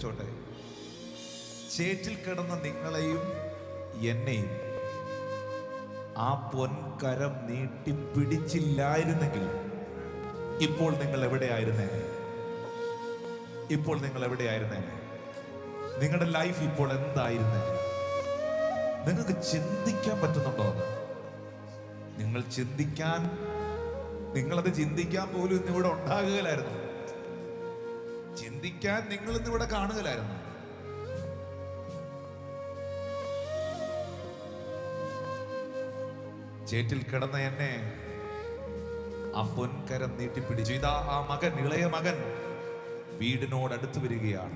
ചോദിച്ചോട്ടെ ചേറ്റിൽ കിടന്ന നിങ്ങളെയും എന്നെയും ആ പൊൻകരം നീട്ടി പിടിച്ചില്ലായിരുന്നെങ്കിൽ ഇപ്പോൾ നിങ്ങൾ എവിടെയായിരുന്നേ ഇപ്പോൾ നിങ്ങൾ എവിടെയായിരുന്നേ നിങ്ങളുടെ ലൈഫ് ഇപ്പോൾ എന്തായിരുന്നേ നിങ്ങൾക്ക് ചിന്തിക്കാൻ പറ്റുന്നുണ്ടോ അത് നിങ്ങൾ ചിന്തിക്കാൻ നിങ്ങളത് ചിന്തിക്കാൻ പോലും ഇന്ന് ഇവിടെ ഉണ്ടാകുകയില്ലായിരുന്നു ചിന്തിക്കാൻ നിങ്ങൾ ഇന്ന് ഇവിടെ കാണുകയില്ലായിരുന്നു ചേറ്റിൽ കിടന്ന എന്നെ ആ പൊൻകരം നീട്ടിപ്പിടിച്ചു ഇതാ ആ മകൻ ഇളയ മകൻ വീടിനോട് അടുത്ത് വരികയാണ്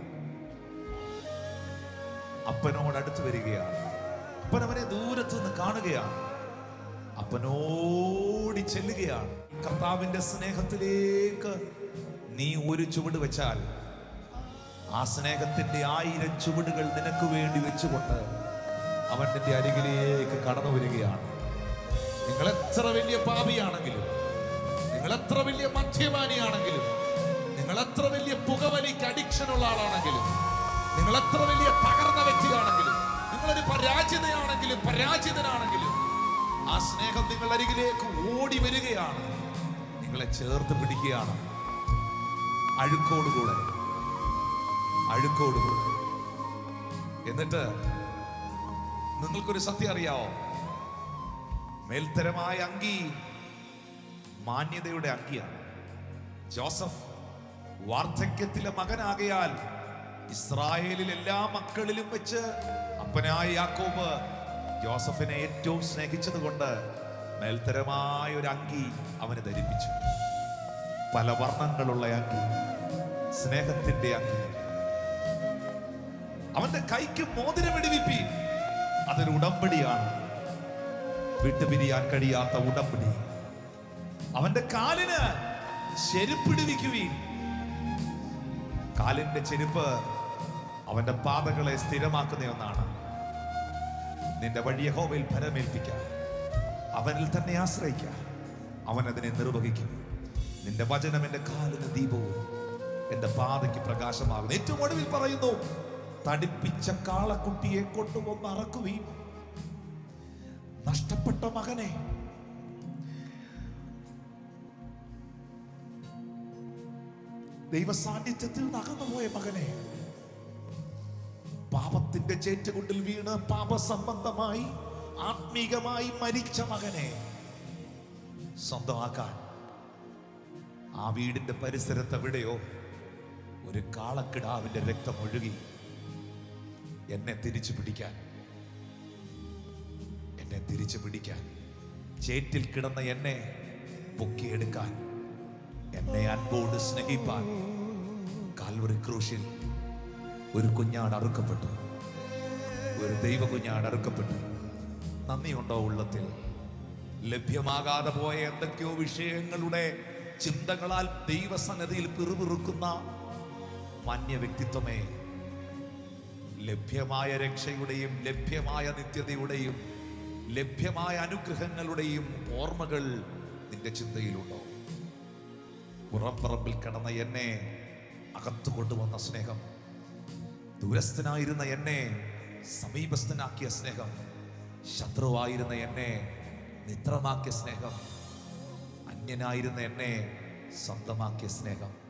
അപ്പനോട് അടുത്ത് വരികയാണ് അപ്പൻ അവനെ ദൂരത്ത് നിന്ന് കാണുകയാണ് അപ്പനോടി ചെല്ലുകയാണ് കർത്താവിന്റെ സ്നേഹത്തിലേക്ക് നീ ഒരു ചുവട് വെച്ചാൽ ആ സ്നേഹത്തിന്റെ ആയിരം ചുവടുകൾ നിനക്ക് വേണ്ടി വെച്ചുകൊണ്ട് അവൻ നിന്റെ അരികിലേക്ക് കടന്നു വരികയാണ് നിങ്ങൾ എത്ര വലിയ പാപിയാണെങ്കിലും നിങ്ങൾ എത്ര വലിയ മദ്യപാനിയാണെങ്കിലും നിങ്ങൾ എത്ര വലിയ പുകവലിക്ക് അഡിക്ഷൻ ഉള്ള ആളാണെങ്കിലും നിങ്ങൾ എത്ര വലിയ തകർന്ന വ്യക്തിയാണെങ്കിലും നിങ്ങളൊരു പരാജിതയാണെങ്കിലും പരാജിതനാണെങ്കിലും ആ സ്നേഹം നിങ്ങൾ അരികിലേക്ക് ഓടി വരികയാണ് നിങ്ങളെ ചേർത്ത് പിടിക്കുകയാണ് അഴുക്കോടുകൂടെ അഴുക്കോടുകൂടെ എന്നിട്ട് നിങ്ങൾക്കൊരു സത്യം അറിയാവോ മേൽത്തരമായ അങ്കി മാന്യതയുടെ അങ്കിയാണ് ജോസഫ് വാർദ്ധക്യത്തിലെ മകനാകയാൽ ഇസ്രായേലിൽ എല്ലാ മക്കളിലും വെച്ച് അപ്പനായ യാക്കോബ് ജോസഫിനെ ഏറ്റവും സ്നേഹിച്ചത് കൊണ്ട് മേൽത്തരമായ ഒരു അങ്കി അവന് ധരിപ്പിച്ചു പല വർണ്ണങ്ങളുള്ള അങ്കി സ്നേഹത്തിന്റെ അങ്കി അവന്റെ കൈക്ക് മോതിരമിടിവിപ്പി അതൊരു ഉടമ്പടിയാണ് വിട്ടുപിരിയാൻ കഴിയാത്ത ഉടമ്പടി അവന്റെ കാലിന് ചെരുപ്പിടിവിക്കുവീൻ കാലിന്റെ ചെരുപ്പ് അവന്റെ പാതകളെ സ്ഥിരമാക്കുന്ന ഒന്നാണ് നിന്റെ വഴി യഹോവയിൽ ഫലമേൽപ്പിക്കുക അവനിൽ തന്നെ ആശ്രയിക്കുക അവൻ അതിനെ നിർവഹിക്കും നിന്റെ വചനം എന്റെ കാലിന് ദീപവും എന്റെ പാതയ്ക്ക് പ്രകാശമാകുന്നു ഏറ്റവും ഒടുവിൽ പറയുന്നു തടിപ്പിച്ച കാളക്കുട്ടിയെ കൊണ്ടുവന്ന് അറക്കുവീൻ നഷ്ടപ്പെട്ട മകനെ ദൈവ സാന്നിധ്യത്തിൽ നകന്നുപോയ മകനെ പാപത്തിന്റെ ചേറ്റുകൊണ്ടിൽ വീണ് പാപസംബന്ധമായി ആത്മീകമായി മരിച്ച മകനെ സ്വന്തമാക്കാൻ ആ വീടിന്റെ പരിസരത്ത് എവിടെയോ ഒരു കാളക്കിടാവിന്റെ രക്തം ഒഴുകി എന്നെ തിരിച്ചു പിടിക്കാൻ എന്നെ തിരിച്ചു പിടിക്കാൻ ചേറ്റിൽ കിടന്ന എന്നെ പൊക്കിയെടുക്കാൻ എന്നെ അൻപോട് സ്നേഹിപ്പാൻ കാൽവറി ക്രൂശിൽ ഒരു കുഞ്ഞാട് അറുക്കപ്പെട്ടു ഒരു ദൈവ കുഞ്ഞാട് അറുക്കപ്പെട്ടു നന്ദിയുണ്ടോ ഉള്ളത്തിൽ ലഭ്യമാകാതെ പോയ എന്തൊക്കെയോ വിഷയങ്ങളുടെ ചിന്തകളാൽ ദൈവസന്നതിയിൽ പിറുപിറുക്കുന്ന മാന്യ വ്യക്തിത്വമേ ലഭ്യമായ രക്ഷയുടെയും ലഭ്യമായ നിത്യതയുടെയും ലഭ്യമായ അനുഗ്രഹങ്ങളുടെയും ഓർമ്മകൾ നിന്റെ ചിന്തയിലുണ്ടോ പുറംപറമ്പിൽ കിടന്ന എന്നെ അകത്തു കൊണ്ടുവന്ന സ്നേഹം ദൂരസ്ഥനായിരുന്ന എന്നെ സമീപസ്ഥനാക്കിയ സ്നേഹം ശത്രുവായിരുന്ന എന്നെ മിത്രമാക്കിയ സ്നേഹം അന്യനായിരുന്ന എന്നെ സ്വന്തമാക്കിയ സ്നേഹം